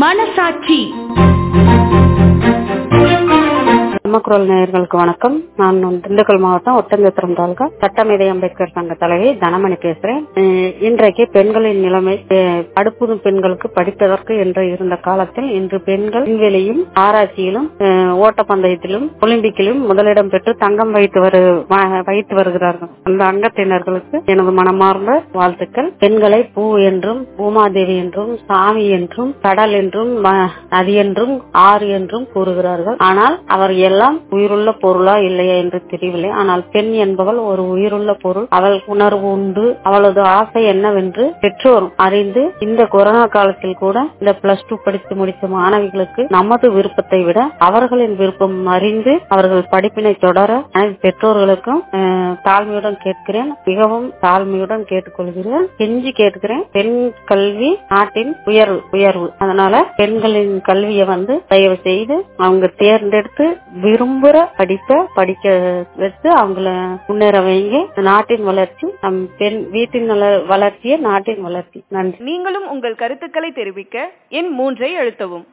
மனசாட்சி அம்மக்குரல் நேயர்களுக்கு வணக்கம் நான் திண்டுக்கல் மாவட்டம் ஒட்டஞ்சத்திரம் தாலுகா சட்டமேதை அம்பேத்கர் சங்க தலைவி தனமணி பேசுறேன் அஹ் இன்றைக்கு பெண்களின் நிலைமை அஹ் அடுப்புதும் பெண்களுக்கு படிப்பதற்கு என்று இருந்த காலத்தில் இன்று பெண்கள் விண்வெளியும் ஆராய்ச்சியிலும் அஹ் ஓட்டப்பந்தயத்திலும் ஒலிம்பிக்கிலும் முதலிடம் பெற்று தங்கம் வைத்து வரு வ- வைத்து வருகிறார்கள் அந்த அங்கத்தினர்களுக்கு எனது மனமார்ந்த வாழ்த்துக்கள் பெண்களை பூ என்றும் பூமாதேவி என்றும் சாமி என்றும் கடல் என்றும் ம- நதி என்றும் ஆறு என்றும் கூறுகிறார்கள் ஆனால் அவர் எல்லாம் உயிருள்ள பொருளா இல்லையா என்று தெரியவில்லை ஆனால் பெண் என்பவள் ஒரு உயிருள்ள பொருள் அவள் உணர்வு உண்டு அவளது ஆசை என்னவென்று பெற்றோர் அறிந்து இந்த கொரோனா காலத்தில் கூட இந்த பிளஸ் டூ படித்து முடித்த மாணவிகளுக்கு நமது விருப்பத்தை விட அவர்களின் விருப்பம் அறிந்து அவர்கள் படிப்பினை தொடர அனைத்து பெற்றோர்களுக்கும் அஹ், தாழ்மையுடன் கேட்கிறேன் மிகவும் தாழ்மையுடன் கேட்டுக்கொள்கிறேன் கெஞ்சி கேட்கிறேன் பெண் கல்வி நாட்டின் உயர்வு உயர்வு அதனால பெண்களின் கல்வியை வந்து தயவு செய்து அவங்க தேர்ந்தெடுத்து விரும்புற படிப்பை படிக்க வச்சு அவங்கள முன்னேற வைங்க நாட்டின் வளர்ச்சி நம் பெண் வீட்டின் நல- வளர்ச்சியே நாட்டின் வளர்ச்சி நன்றி நீங்களும் உங்கள் கருத்துக்களை தெரிவிக்க எண் மூன்றை அழுத்தவும்